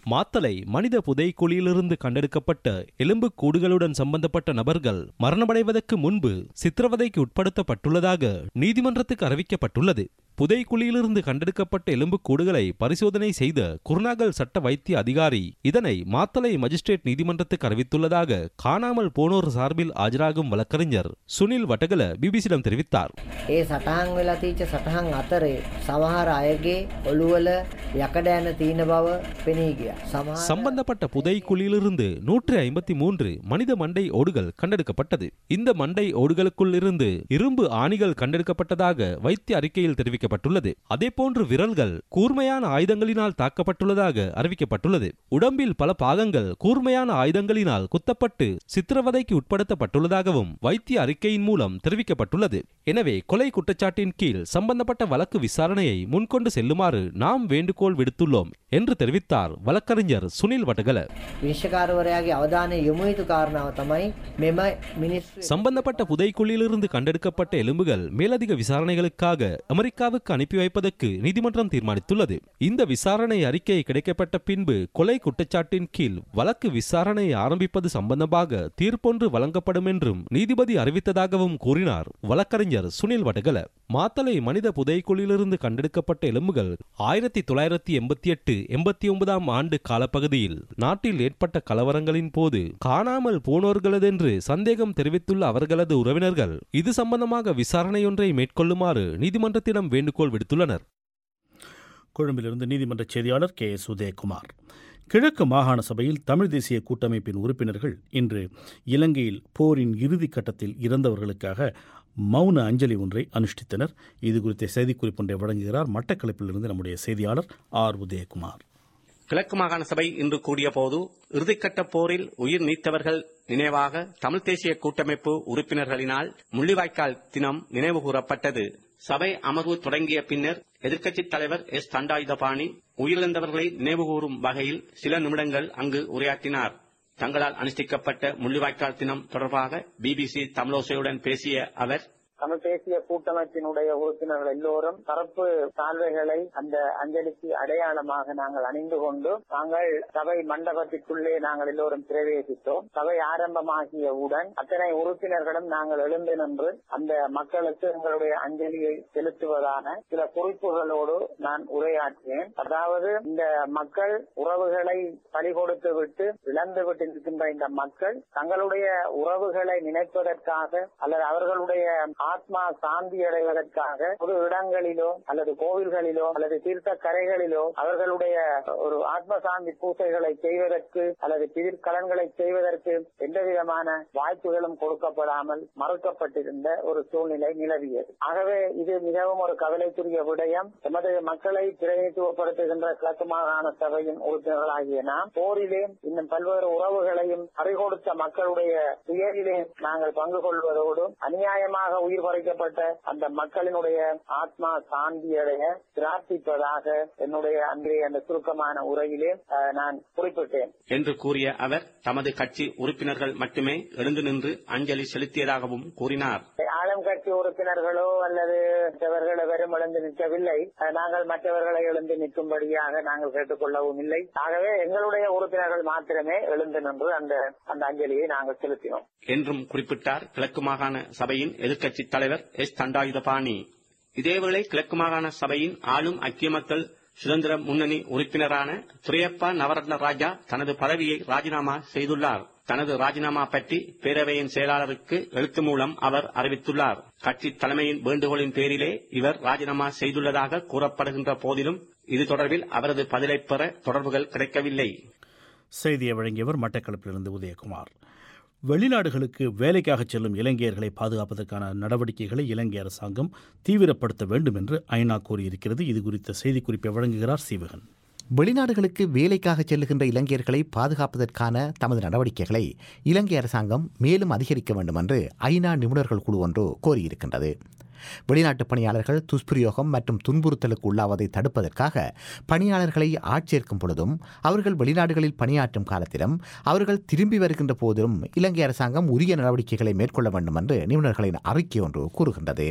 M: மாத்தலை மனித புதைக்குழியிலிருந்து கண்டெடுக்கப்பட்ட எலும்புக் கூடுகளுடன் சம்பந்தப்பட்ட நபர்கள் மரணமடைவதற்கு முன்பு சித்திரவதைக்கு உட்படுத்தப்பட்டுள்ளதாக நீதிமன்றத்துக்கு அறிவிக்கப்பட்டுள்ளது புதைக்குழியிலிருந்து கண்டெடுக்கப்பட்ட எலும்புக் கூடுகளை பரிசோதனை செய்த குருநாகல் சட்ட வைத்திய அதிகாரி இதனை மாத்தலை மஜிஸ்ட்ரேட் நீதிமன்றத்துக்கு அறிவித்துள்ளதாக காணாமல் போனோர் சார்பில் ஆஜராகும் வழக்கறிஞர் சுனில் வட்டகல பிபிசியிடம் தெரிவித்தார்
N: ඒ සටහන් වෙලා තිීච්ච සටහන් අතරේ සමහර අයගේ ඔළුවල යකඩ යන තියෙන බව පෙනී ගිය. සමහර
M: சம்பந்தப்பட்ட புதைக்குழியிலிருந்து நூற்றி ஐம்பத்தி மூன்று மனித மண்டை ஓடுகள் கண்டெடுக்கப்பட்டது இந்த மண்டை ஓடுகளுக்குள் இருந்து இரும்பு ஆணிகள் கண்டெடுக்கப்பட்டதாக வைத்திய அறிக்கையில் தெரிவிக்கப்பட்டுள்ளது அதேபோன்று விரல்கள் கூர்மையான ஆயுதங்களினால் தாக்கப்பட்டுள்ளதாக அறிவிக்கப்பட்டுள்ளது உடம்பில் பல பாகங்கள் கூர்மையான ஆயுதங்களினால் குத்தப்பட்டு சித்திரவதைக்கு உட்படுத்தப்பட்டுள்ளதாகவும் வைத்திய அறிக்கையின் மூலம் தெரிவிக்கப்பட்டுள்ளது எனவே கொலை குற்றச்சாட்டின் கீழ் சம்பந்தப்பட்ட வழக்கு விசாரணையை முன்கொண்டு செல்லுமாறு நாம் வேண்டுகோள் விடுத்துள்ளோம் என்று தெரிவித்தார் வழக்கறிஞர் சுனில் வட்டகல
N: විනිශ්චකාරවරයාගේ අවධානය යොමු යුතු කාරණාව තමයි මෙම මිනිස්සු
M: சம்பந்தப்பட்ட புதைக்குழியிலிருந்து கண்டெடுக்கப்பட்ட எலும்புகள் மேலதிக விசாரணைகளுக்காக அமெரிக்காவுக்கு அனுப்பி வைப்பதற்கு நீதிமன்றம் தீர்மானித்துள்ளது இந்த விசாரணை அறிக்கை கிடைக்கப்பட்ட பின்பு கொலை குற்றச்சாட்டின் கீழ் வழக்கு விசாரணை ஆரம்பிப்பது சம்பந்தமாக தீர்ப்பொன்று வழங்கப்படும் என்றும் நீதிபதி அறிவித்ததாகவும் கூறினார் வழக்கறிஞர் சுனில் வடகல மாத்தலை மனித புதைக்குழியிலிருந்து கண்டெடுக்கப்பட்ட எலும்புகள் ஆயிரத்தி தொள்ளாயிரத்தி எண்பத்தி எட்டு எண்பத்தி ஒன்பதாம் ஆண்டு காலப்பகுதியில் நாட்டில் ஏற்பட்ட கலவரங்களின் போது காணாமல் போனோர்களதென்று சந்தேகம் தெரிவித்துள்ள அவர்களது உறவினர்கள் இது சம்பந்தமாக விசாரணையொன்றை மேற்கொள்ளுமாறு நீதிமன்றத்திடம் வேண்டுகோள் விடுத்துள்ளனர்
A: கொழும்பிலிருந்து நீதிமன்ற செய்தியாளர் கே எஸ் உதயகுமார் கிழக்கு மாகாண சபையில் தமிழ் தேசிய கூட்டமைப்பின் உறுப்பினர்கள் இன்று இலங்கையில் போரின் இறுதிக் கட்டத்தில் இறந்தவர்களுக்காக மௌன அஞ்சலி ஒன்றை அனுஷ்டித்தனர் இது குறித்த செய்திக்குறிப்பு ஒன்றை வழங்குகிறார் மட்டக்களப்பிலிருந்து நம்முடைய செய்தியாளர் ஆர் உதயகுமார்
O: கிழக்கு மாகாண சபை இன்று கூடிய போது இறுதிக்கட்ட போரில் உயிர் நீத்தவர்கள் நினைவாக தமிழ் தேசிய கூட்டமைப்பு உறுப்பினர்களினால் முள்ளிவாய்க்கால் தினம் நினைவு கூறப்பட்டது சபை அமர்வு தொடங்கிய பின்னர் எதிர்க்கட்சித் தலைவர் எஸ் தண்டாயுதபாணி உயிரிழந்தவர்களை நினைவுகூரும் வகையில் சில நிமிடங்கள் அங்கு உரையாற்றினார் தங்களால் அனுஷ்டிக்கப்பட்ட முள்ளிவாய்க்கால் தினம் தொடர்பாக பிபிசி தமிழோசையுடன் பேசிய அவர்
P: தமிழ் தேசிய கூட்டமைப்பினுடைய உறுப்பினர்கள் எல்லோரும் தரப்பு சால்வைகளை அந்த அஞ்சலிக்கு அடையாளமாக நாங்கள் அணிந்து கொண்டு நாங்கள் சபை மண்டபத்திற்குள்ளே நாங்கள் எல்லோரும் பிரவேசித்தோம் சபை ஆரம்பமாகியவுடன் அத்தனை உறுப்பினர்களும் நாங்கள் எழுந்து நின்று அந்த மக்களுக்கு எங்களுடைய அஞ்சலியை செலுத்துவதான சில குறிப்புகளோடு நான் உரையாற்றினேன் அதாவது இந்த மக்கள் உறவுகளை பலி கொடுத்து விட்டு இழந்து விட்டு இருக்கின்ற இந்த மக்கள் தங்களுடைய உறவுகளை நினைப்பதற்காக அல்லது அவர்களுடைய ஆத்மா சாந்தி அடைவதற்காக பொது இடங்களிலோ அல்லது கோவில்களிலோ அல்லது தீர்த்த கரைகளிலோ அவர்களுடைய ஒரு ஆத்ம சாந்தி பூசைகளை செய்வதற்கு அல்லது திதிர்கலன்களை செய்வதற்கு எந்த விதமான வாய்ப்புகளும் கொடுக்கப்படாமல் மறுக்கப்பட்டிருந்த ஒரு சூழ்நிலை நிலவியது ஆகவே இது மிகவும் ஒரு கவலைக்குரிய விடயம் எமது மக்களை பிரதிநிதித்துவப்படுத்துகின்ற கிழக்கு மாகாண சபையின் உறுப்பினர்களாகிய நாம் போரிலே இன்னும் பல்வேறு உறவுகளையும் அறிகொடுத்த மக்களுடைய துயரிலே நாங்கள் பங்கு கொள்வதோடு அநியாயமாக உயிர் பறிக்கப்பட்ட அந்த மக்களினுடைய ஆத்மா சாந்தி அடைய பிரார்த்திப்பதாக என்னுடைய அன்றைய அந்த சுருக்கமான உரையிலே அஹ், நான் குறிப்பிட்டேன்
O: என்று கூறிய அவர் தமது கட்சி உறுப்பினர்கள் மட்டுமே எழுந்து நின்று அஞ்சலி செலுத்தியதாகவும் கூறினார்
P: ஆளும் கட்சி உறுப்பினர்களோ அல்லது மற்றவர்கள் வெறும் எழுந்து நிற்கவில்லை அஹ், நாங்கள் மற்றவர்களை எழுந்து நிற்கும்படியாக நாங்கள் கேட்டுக்கொள்ளவும் இல்லை ஆகவே எங்களுடைய உறுப்பினர்கள் மாத்திரமே எழுந்து நின்று அந்த அந்த அஞ்சலியை நாங்கள் செலுத்தினோம்
O: என்றும் குறிப்பிட்டார் கிழக்கு மாகாண சபையின் எதிர்க்கட்சித் தலைவர் எஸ் தண்டாயுதபாணி இதேவேளை கிழக்கு மாகாண சபையின் ஆளும் ஐக்கிய மக்கள் சுதந்திர முன்னணி உறுப்பினரான துரையப்பா நவரத்ன ராஜா தனது பதவியை ராஜினாமா செய்துள்ளார் தனது ராஜினாமா பற்றி பேரவையின் செயலாளருக்கு எழுத்து மூலம் அவர் அறிவித்துள்ளார் கட்சி தலைமையின் வேண்டுகோளின் பேரிலே இவர் ராஜினாமா செய்துள்ளதாக கூறப்படுகின்ற போதிலும் இது தொடர்பில் அவரது பதிலை பெற தொடர்புகள் கிடைக்கவில்லை
A: செய்தியை வழங்கியவர் மட்டக்களப்பிலிருந்து உதயகுமார் வெளிநாடுகளுக்கு வேலைக்காக செல்லும் இலங்கையர்களை பாதுகாப்பதற்கான நடவடிக்கைகளை இலங்கை அரசாங்கம் தீவிரப்படுத்த வேண்டும் என்று ஐநா கூறியிருக்கிறது இது குறித்த செய்திக்குறிப்பை வழங்குகிறார் சீவகன்
D: வெளிநாடுகளுக்கு வேலைக்காக செல்லுகின்ற இலங்கையர்களை பாதுகாப்பதற்கான தமது நடவடிக்கைகளை இலங்கை அரசாங்கம் மேலும் அதிகரிக்க வேண்டும் என்று ஐநா நிபுணர்கள் குழு ஒன்று கோரியிருக்கின்றது வெளிநாட்டு பணியாளர்கள் துஷ்பிரயோகம் மற்றும் துன்புறுத்தலுக்கு உள்ளாவதை தடுப்பதற்காக பணியாளர்களை ஆட்சேர்க்கும் பொழுதும் அவர்கள் வெளிநாடுகளில் பணியாற்றும் காலத்திலும் அவர்கள் திரும்பி வருகின்ற போதிலும் இலங்கை அரசாங்கம் உரிய நடவடிக்கைகளை மேற்கொள்ள வேண்டும் என்று நிபுணர்களின் அறிக்கை ஒன்று கூறுகின்றது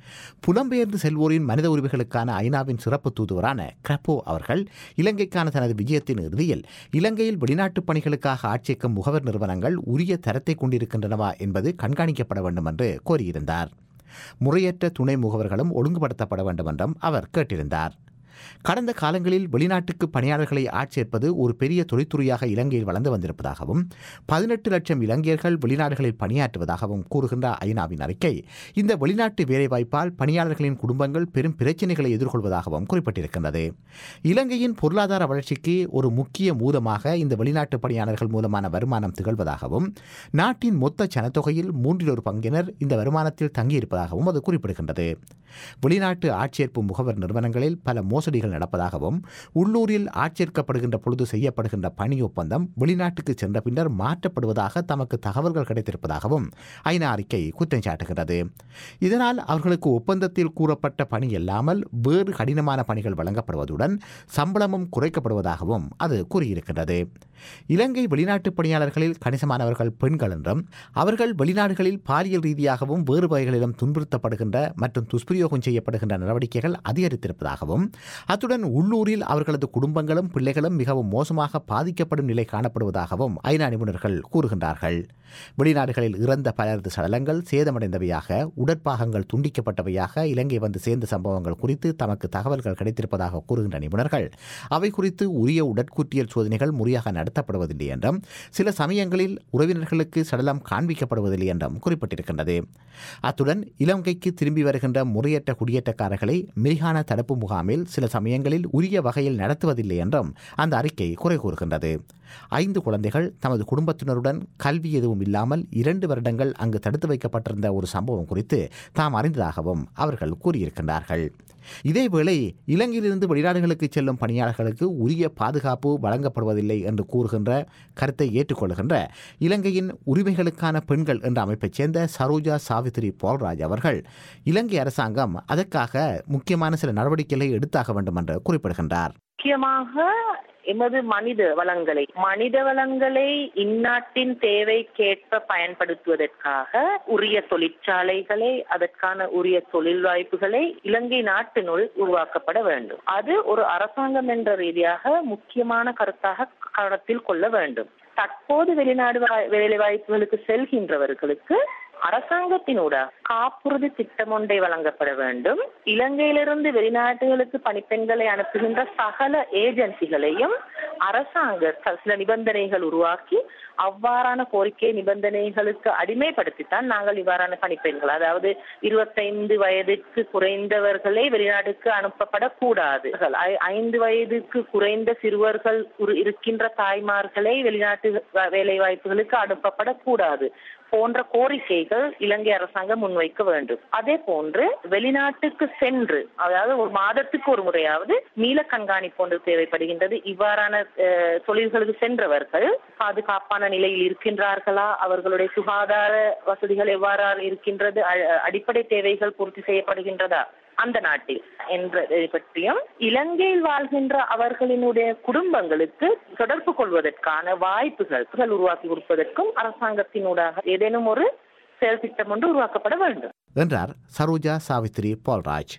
D: புலம்பெயர்ந்து செல்வோரின் மனித உரிமைகளுக்கான ஐநாவின் சிறப்பு தூதுவரான கிரப்போ அவர்கள் இலங்கைக்கான தனது விஜயத்தின் இறுதியில் இலங்கையில் வெளிநாட்டு பணிகளுக்காக ஆட்சேர்க்கும் முகவர் நிறுவனங்கள் உரிய தரத்தை கொண்டிருக்கின்றனவா என்பது கண்காணிக்கப்பட வேண்டும் என்று கோரியிருந்தார் முறையற்ற துணை முகவர்களும் ஒழுங்குபடுத்தப்பட வேண்டும் என்றும் அவர் கேட்டிருந்தார் கடந்த காலங்களில் வெளிநாட்டுக்கு பணியாளர்களை ஆட்சேர்ப்பது ஒரு பெரிய தொழில்துறையாக இலங்கையில் வளர்ந்து வந்திருப்பதாகவும் பதினெட்டு லட்சம் இலங்கையர்கள் வெளிநாடுகளில் பணியாற்றுவதாகவும் கூறுகின்ற ஐநாவின் அறிக்கை இந்த வெளிநாட்டு வேலைவாய்ப்பால் பணியாளர்களின் குடும்பங்கள் பெரும் பிரச்சினைகளை எதிர்கொள்வதாகவும் குறிப்பிட்டிருக்கின்றது இலங்கையின் பொருளாதார வளர்ச்சிக்கு ஒரு முக்கிய மூலமாக இந்த வெளிநாட்டு பணியாளர்கள் மூலமான வருமானம் திகழ்வதாகவும் நாட்டின் மொத்த ஜனத்தொகையில் மூன்றில் ஒரு பங்கினர் இந்த வருமானத்தில் தங்கியிருப்பதாகவும் அது குறிப்பிடுகின்றது வெளிநாட்டு ஆட்சேர்ப்பு முகவர் நிறுவனங்களில் பல மோசடிகள் நடப்பதாகவும் உள்ளூரில் ஆட்சேர்க்கப்படுகின்ற பொழுது செய்யப்படுகின்ற பணி ஒப்பந்தம் வெளிநாட்டுக்கு சென்ற பின்னர் மாற்றப்படுவதாக தமக்கு தகவல்கள் கிடைத்திருப்பதாகவும் ஐநா அறிக்கை குற்றம் சாட்டுகிறது இதனால் அவர்களுக்கு ஒப்பந்தத்தில் கூறப்பட்ட பணி இல்லாமல் வேறு கடினமான பணிகள் வழங்கப்படுவதுடன் சம்பளமும் குறைக்கப்படுவதாகவும் அது கூறியிருக்கிறது இலங்கை வெளிநாட்டு பணியாளர்களில் கணிசமானவர்கள் பெண்கள் என்றும் அவர்கள் வெளிநாடுகளில் பாலியல் ரீதியாகவும் வேறு வகைகளிலும் துன்புறுத்தப்படுகின்ற மற்றும் துஷ்பிரயோகம் செய்யப்படுகின்ற நடவடிக்கைகள் அதிகரித்திருப்பதாகவும் அத்துடன் உள்ளூரில் அவர்களது குடும்பங்களும் பிள்ளைகளும் மிகவும் மோசமாக பாதிக்கப்படும் நிலை காணப்படுவதாகவும் ஐநா நிபுணர்கள் கூறுகின்றார்கள் வெளிநாடுகளில் இறந்த பலரது சடலங்கள் சேதமடைந்தவையாக உடற்பாகங்கள் துண்டிக்கப்பட்டவையாக இலங்கை வந்து சேர்ந்த சம்பவங்கள் குறித்து தமக்கு தகவல்கள் கிடைத்திருப்பதாக கூறுகின்ற நிபுணர்கள் அவை குறித்து உரிய உடற்கூற்றியல் சோதனைகள் முறையாக நடத்தப்படுவதில்லை என்றும் சில சமயங்களில் உறவினர்களுக்கு சடலம் காண்பிக்கப்படுவதில்லை என்றும் குறிப்பிட்டிருக்கின்றது அத்துடன் இலங்கைக்கு திரும்பி வருகின்ற முறையற்ற குடியேற்றக்காரர்களை மிரிகான தடுப்பு முகாமில் சில சமயங்களில் உரிய வகையில் நடத்துவதில்லை என்றும் அந்த அறிக்கை குறை கூறுகின்றது ஐந்து குழந்தைகள் தமது குடும்பத்தினருடன் கல்வி எதுவும் இல்லாமல் இரண்டு வருடங்கள் அங்கு தடுத்து வைக்கப்பட்டிருந்த ஒரு சம்பவம் குறித்து தாம் அறிந்ததாகவும் அவர்கள் கூறியிருக்கின்றார்கள் இதேவேளை இலங்கையிலிருந்து வெளிநாடுகளுக்கு செல்லும் பணியாளர்களுக்கு உரிய பாதுகாப்பு வழங்கப்படுவதில்லை என்று கூறுகின்ற கருத்தை ஏற்றுக்கொள்கின்ற இலங்கையின் உரிமைகளுக்கான பெண்கள் என்ற அமைப்பைச் சேர்ந்த சரோஜா சாவித்ரி பால்ராஜ் அவர்கள் இலங்கை அரசாங்கம் அதற்காக முக்கியமான சில நடவடிக்கைகளை எடுத்தாக வேண்டும் என்று குறிப்பிடுகின்றார்
Q: முக்கியமாக எமது மனித வளங்களை மனித வளங்களை இந்நாட்டின் தேவைக்கேற்ப பயன்படுத்துவதற்காக உரிய தொழிற்சாலைகளை அதற்கான உரிய தொழில் வாய்ப்புகளை இலங்கை நாட்டினுள் உருவாக்கப்பட வேண்டும் அது ஒரு அரசாங்கம் என்ற ரீதியாக முக்கியமான கருத்தாக கவனத்தில் கொள்ள வேண்டும் தற்போது வெளிநாடு வேலை வாய்ப்புகளுக்கு செல்கின்றவர்களுக்கு அரசாங்கத்தினூடாக காப்புறுதி திட்டம் ஒன்றை வழங்கப்பட வேண்டும் இலங்கையிலிருந்து வெளிநாட்டுகளுக்கு பணிப்பெண்களை அனுப்புகின்ற சகல ஏஜென்சிகளையும் அரசாங்க சில நிபந்தனைகள் உருவாக்கி அவ்வாறான கோரிக்கை நிபந்தனைகளுக்கு அடிமைப்படுத்தித்தான் நாங்கள் இவ்வாறான பணிப்பெண்கள் அதாவது இருபத்தைந்து வயதுக்கு குறைந்தவர்களே வெளிநாட்டுக்கு அனுப்பப்படக்கூடாது ஐந்து வயதுக்கு குறைந்த சிறுவர்கள் இருக்கின்ற தாய்மார்களை வெளிநாட்டு வேலை வாய்ப்புகளுக்கு அனுப்பப்படக்கூடாது போன்ற கோரிக்கைகள் இலங்கை அரசாங்கம் முன்வைக்க வேண்டும் அதே போன்று வெளிநாட்டுக்கு சென்று அதாவது ஒரு மாதத்துக்கு ஒரு முறையாவது மீள கண்காணிப்பு ஒன்று தேவைப்படுகின்றது இவ்வாறான தொழில்களுக்கு சென்றவர்கள் பாதுகாப்பான நிலையில் இருக்கின்றார்களா அவர்களுடைய சுகாதார வசதிகள் எவ்வாறு இருக்கின்றது அடிப்படை தேவைகள் பூர்த்தி செய்யப்படுகின்றதா அந்த நாட்டில் என்பதை பற்றியும் இலங்கையில் வாழ்கின்ற அவர்களினுடைய குடும்பங்களுக்கு தொடர்பு கொள்வதற்கான வாய்ப்புகள் உருவாக்கி கொடுப்பதற்கும் அரசாங்கத்தினூடாக ஏதேனும் ஒரு செயல் திட்டம் ஒன்று உருவாக்கப்பட வேண்டும்
D: என்றார் சரோஜா சாவித்ரி பால்ராஜ்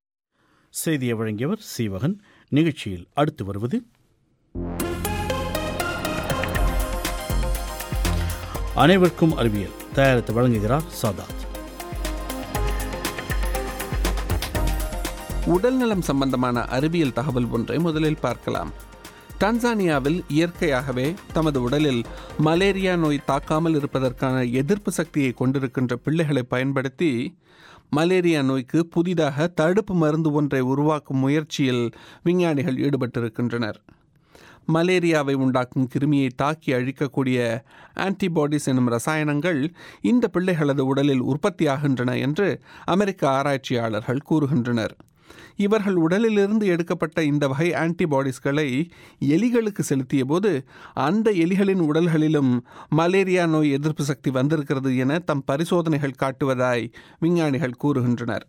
A: செய்தியை வழங்கியவர் சீவகன் நிகழ்ச்சியில் அடுத்து வருவது அனைவருக்கும் அறிவியல் தயாரித்து வழங்குகிறார் சாதாத்
R: உடல்நலம் சம்பந்தமான அறிவியல் தகவல் ஒன்றை முதலில் பார்க்கலாம் டான்சானியாவில் இயற்கையாகவே தமது உடலில் மலேரியா நோய் தாக்காமல் இருப்பதற்கான எதிர்ப்பு சக்தியை கொண்டிருக்கின்ற பிள்ளைகளை பயன்படுத்தி மலேரியா நோய்க்கு புதிதாக தடுப்பு மருந்து ஒன்றை உருவாக்கும் முயற்சியில் விஞ்ஞானிகள் ஈடுபட்டிருக்கின்றனர் மலேரியாவை உண்டாக்கும் கிருமியை தாக்கி அழிக்கக்கூடிய ஆன்டிபாடிஸ் எனும் ரசாயனங்கள் இந்த பிள்ளைகளது உடலில் உற்பத்தியாகின்றன என்று அமெரிக்க ஆராய்ச்சியாளர்கள் கூறுகின்றனர் இவர்கள் உடலிலிருந்து எடுக்கப்பட்ட இந்த வகை ஆன்டிபாடிஸ்களை எலிகளுக்கு செலுத்திய போது அந்த எலிகளின் உடல்களிலும் மலேரியா நோய் எதிர்ப்பு சக்தி வந்திருக்கிறது என தம் பரிசோதனைகள் காட்டுவதாய் விஞ்ஞானிகள் கூறுகின்றனர்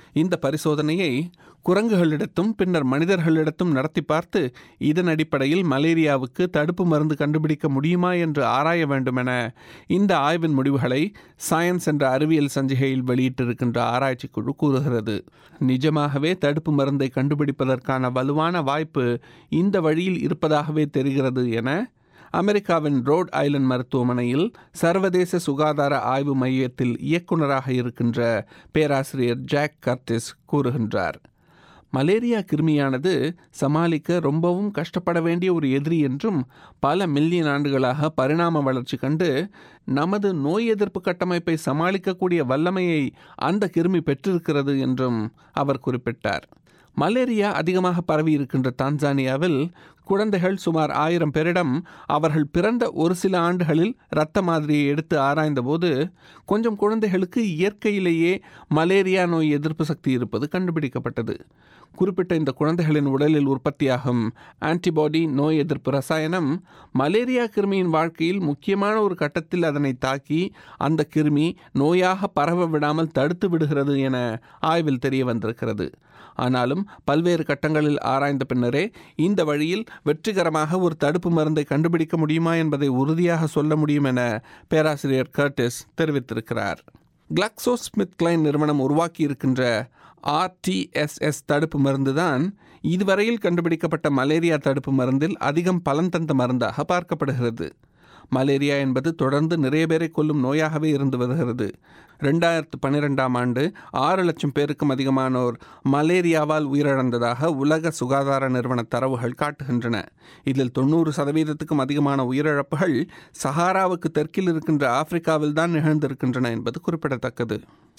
R: இந்த பரிசோதனையை குரங்குகளிடத்தும் பின்னர் மனிதர்களிடத்தும் நடத்தி பார்த்து இதன் அடிப்படையில் மலேரியாவுக்கு தடுப்பு மருந்து கண்டுபிடிக்க முடியுமா என்று ஆராய வேண்டுமென இந்த ஆய்வின் முடிவுகளை சயின்ஸ் என்ற அறிவியல் சஞ்சிகையில் வெளியிட்டிருக்கின்ற ஆராய்ச்சி குழு கூறுகிறது நிஜமாகவே தடுப்பு மருந்தை கண்டுபிடிப்பதற்கான வலுவான வாய்ப்பு இந்த வழியில் இருப்பதாகவே தெரிகிறது என அமெரிக்காவின் ரோட் ஐலண்ட் மருத்துவமனையில் சர்வதேச சுகாதார ஆய்வு மையத்தில் இயக்குநராக இருக்கின்ற பேராசிரியர் ஜாக் கர்டிஸ் கூறுகின்றார் மலேரியா கிருமியானது சமாளிக்க ரொம்பவும் கஷ்டப்பட வேண்டிய ஒரு எதிரி என்றும் பல மில்லியன் ஆண்டுகளாக பரிணாம வளர்ச்சி கண்டு நமது நோய் எதிர்ப்பு கட்டமைப்பை சமாளிக்கக்கூடிய வல்லமையை அந்த கிருமி பெற்றிருக்கிறது என்றும் அவர் குறிப்பிட்டார் மலேரியா அதிகமாக பரவி இருக்கின்ற தான்சானியாவில் குழந்தைகள் சுமார் ஆயிரம் பேரிடம் அவர்கள் பிறந்த ஒரு சில ஆண்டுகளில் இரத்த மாதிரியை எடுத்து ஆராய்ந்தபோது கொஞ்சம் குழந்தைகளுக்கு இயற்கையிலேயே மலேரியா நோய் எதிர்ப்பு சக்தி இருப்பது கண்டுபிடிக்கப்பட்டது குறிப்பிட்ட இந்த குழந்தைகளின் உடலில் உற்பத்தியாகும் ஆன்டிபாடி நோய் எதிர்ப்பு ரசாயனம் மலேரியா கிருமியின் வாழ்க்கையில் முக்கியமான ஒரு கட்டத்தில் அதனை தாக்கி அந்த கிருமி நோயாக பரவ விடாமல் தடுத்து விடுகிறது என ஆய்வில் தெரிய வந்திருக்கிறது ஆனாலும் பல்வேறு கட்டங்களில் ஆராய்ந்த பின்னரே இந்த வழியில் வெற்றிகரமாக ஒரு தடுப்பு மருந்தை கண்டுபிடிக்க முடியுமா என்பதை உறுதியாக சொல்ல முடியும் என பேராசிரியர் கர்டிஸ் தெரிவித்திருக்கிறார் கிளாக்ஸோ ஸ்மித் கிளைன் நிறுவனம் உருவாக்கி இருக்கின்ற ஆர்டிஎஸ்எஸ் தடுப்பு மருந்து தான் இதுவரையில் கண்டுபிடிக்கப்பட்ட மலேரியா தடுப்பு மருந்தில் அதிகம் பலன் தந்த மருந்தாக பார்க்கப்படுகிறது மலேரியா என்பது தொடர்ந்து நிறைய பேரை கொல்லும் நோயாகவே இருந்து வருகிறது ரெண்டாயிரத்து பன்னிரெண்டாம் ஆண்டு ஆறு லட்சம் பேருக்கும் அதிகமானோர் மலேரியாவால் உயிரிழந்ததாக உலக சுகாதார நிறுவன தரவுகள் காட்டுகின்றன இதில் தொண்ணூறு சதவீதத்துக்கும் அதிகமான உயிரிழப்புகள் சஹாராவுக்கு தெற்கில் இருக்கின்ற ஆப்பிரிக்காவில் தான் நிகழ்ந்திருக்கின்றன என்பது குறிப்பிடத்தக்கது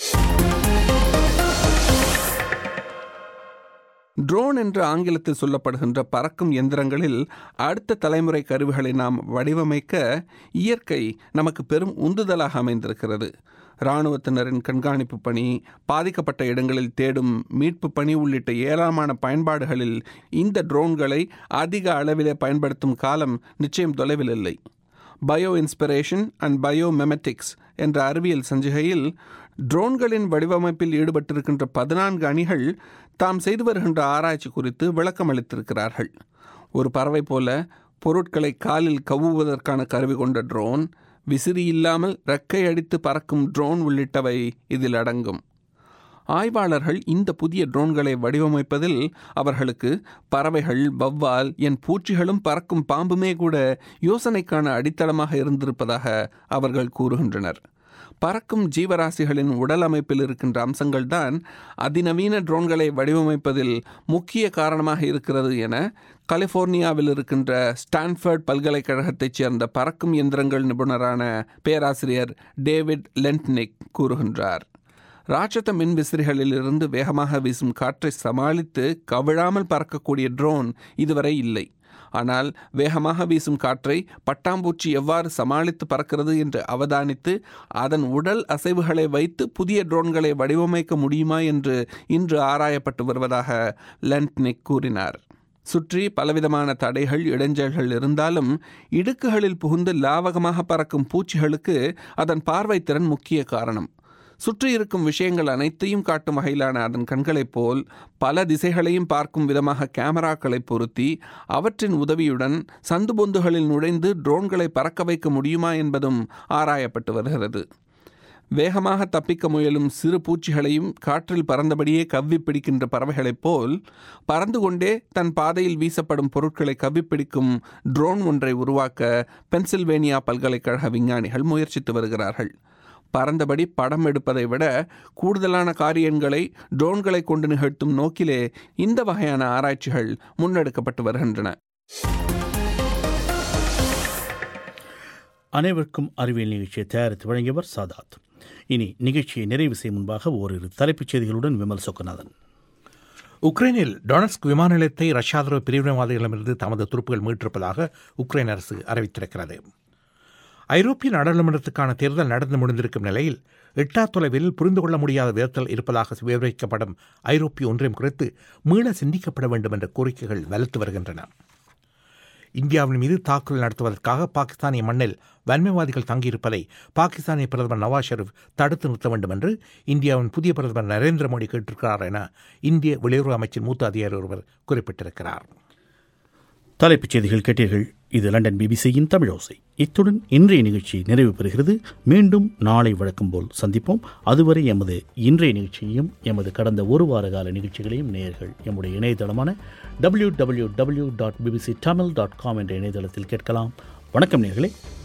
R: ட்ரோன் என்று ஆங்கிலத்தில் சொல்லப்படுகின்ற பறக்கும் எந்திரங்களில் அடுத்த தலைமுறை கருவிகளை நாம் வடிவமைக்க இயற்கை நமக்கு பெரும் உந்துதலாக அமைந்திருக்கிறது இராணுவத்தினரின் கண்காணிப்பு பணி பாதிக்கப்பட்ட இடங்களில் தேடும் மீட்பு பணி உள்ளிட்ட ஏராளமான பயன்பாடுகளில் இந்த ட்ரோன்களை அதிக அளவிலே பயன்படுத்தும் காலம் நிச்சயம் தொலைவில் இல்லை bioinspiration and biomimetics என்ற அறிவியல் சஞ்சிகையில் ட்ரோன்களின் வடிவமைப்பில் ஈடுபட்டிருக்கின்ற பதினான்கு அணிகள் தாம் செய்து வருகின்ற ஆராய்ச்சி குறித்து விளக்கம் அளித்திருக்கிறார்கள் ஒரு பறவை போல பொருட்களை காலில் கவ்வுவதற்கான கருவி கொண்ட ட்ரோன் விசிறி இல்லாமல் ரெக்கை அடித்து பறக்கும் ட்ரோன் உள்ளிட்டவை இதில் அடங்கும் ஆய்வாளர்கள் இந்த புதிய ட்ரோன்களை வடிவமைப்பதில் அவர்களுக்கு பறவைகள் வவ்வால் என் பூச்சிகளும் பறக்கும் பாம்புமே கூட யோசனைக்கான அடித்தளமாக இருந்திருப்பதாக அவர்கள் கூறுகின்றனர் பறக்கும் ஜீவராசிகளின் உடல் அமைப்பில் இருக்கின்ற அம்சங்கள்தான் அதிநவீன ட்ரோன்களை வடிவமைப்பதில் முக்கிய காரணமாக இருக்கிறது என கலிஃபோர்னியாவில் இருக்கின்ற ஸ்டான்ஃபர்ட் பல்கலைக்கழகத்தைச் சேர்ந்த பறக்கும் எந்திரங்கள் நிபுணரான பேராசிரியர் டேவிட் லென்ட்னிக் கூறுகின்றார் ராட்சத மின் விசிறிகளிலிருந்து வேகமாக வீசும் காற்றை சமாளித்து கவிழாமல் பறக்கக்கூடிய ட்ரோன் இதுவரை இல்லை ஆனால் வேகமாக வீசும் காற்றை பட்டாம்பூச்சி எவ்வாறு சமாளித்து பறக்கிறது என்று அவதானித்து அதன் உடல் அசைவுகளை வைத்து புதிய ட்ரோன்களை வடிவமைக்க முடியுமா என்று இன்று ஆராயப்பட்டு வருவதாக லென்ட்னிக் கூறினார் சுற்றி பலவிதமான தடைகள் இடைஞ்சல்கள் இருந்தாலும் இடுக்குகளில் புகுந்து லாவகமாக பறக்கும் பூச்சிகளுக்கு அதன் பார்வைத்திறன் முக்கிய காரணம் சுற்றி இருக்கும் விஷயங்கள் அனைத்தையும் காட்டும் வகையிலான அதன் கண்களைப் போல் பல திசைகளையும் பார்க்கும் விதமாக கேமராக்களை பொருத்தி அவற்றின் உதவியுடன் சந்து பொந்துகளில் நுழைந்து ட்ரோன்களை பறக்க வைக்க முடியுமா என்பதும் ஆராயப்பட்டு வருகிறது வேகமாக தப்பிக்க முயலும் சிறு பூச்சிகளையும் காற்றில் பறந்தபடியே கவ்வி பிடிக்கின்ற பறவைகளைப் போல் பறந்து கொண்டே தன் பாதையில் வீசப்படும் பொருட்களை கவ்வி பிடிக்கும் ட்ரோன் ஒன்றை உருவாக்க பென்சில்வேனியா பல்கலைக்கழக விஞ்ஞானிகள் முயற்சித்து வருகிறார்கள் பறந்தபடி படம் எடுப்பதை விட கூடுதலான காரியங்களை ட்ரோன்களை கொண்டு நிகழ்த்தும் நோக்கிலே இந்த வகையான ஆராய்ச்சிகள் முன்னெடுக்கப்பட்டு வருகின்றன
A: அனைவருக்கும் அறிவியல் நிகழ்ச்சியை தயாரித்து வழங்கியவர் சாதாத் இனி நிகழ்ச்சியை நிறைவு செய்யும் முன்பாக ஓரிரு தலைப்புச் செய்திகளுடன் விமல் சொக்கநாதன்
E: உக்ரைனில் டொனஸ்க் விமான நிலையத்தை ரஷ்யாதரவு பிரிவினைவாதிகளிடமிருந்து தமது துருப்புகள் மீட்டிருப்பதாக உக்ரைன் அரசு அறிவித்திருக்கிறது ஐரோப்பிய நாடாளுமன்றத்துக்கான தேர்தல் நடந்து முடிந்திருக்கும் நிலையில் எட்டா தொலைவில் புரிந்து கொள்ள முடியாத விதத்தில் இருப்பதாக விவரிக்கப்படும் ஐரோப்பிய ஒன்றியம் குறித்து மீள சிந்திக்கப்பட வேண்டும் என்ற கோரிக்கைகள் வலுத்து வருகின்றன இந்தியாவின் மீது தாக்குதல் நடத்துவதற்காக பாகிஸ்தானிய மண்ணில் வன்மைவாதிகள் தங்கியிருப்பதை பாகிஸ்தானிய பிரதமர் நவாஸ் ஷெரீப் தடுத்து நிறுத்த வேண்டும் என்று இந்தியாவின் புதிய பிரதமர் நரேந்திர மோடி கேட்டிருக்கிறார் என இந்திய வெளியுறவு அமைச்சின் மூத்த அதிகாரி ஒருவர் குறிப்பிட்டிருக்கிறார்
A: தலைப்புச் செய்திகள் கேட்டீர்கள் இது லண்டன் பிபிசியின் தமிழோசை இத்துடன் இன்றைய நிகழ்ச்சி நிறைவு பெறுகிறது மீண்டும் நாளை வழக்கம் போல் சந்திப்போம் அதுவரை எமது இன்றைய நிகழ்ச்சியையும் எமது கடந்த ஒரு வார கால நிகழ்ச்சிகளையும் நேயர்கள் எம்முடைய இணையதளமான W W W dot BBC Tamil dot com என்ற இணையதளத்தில் கேட்கலாம் வணக்கம் நேர்களே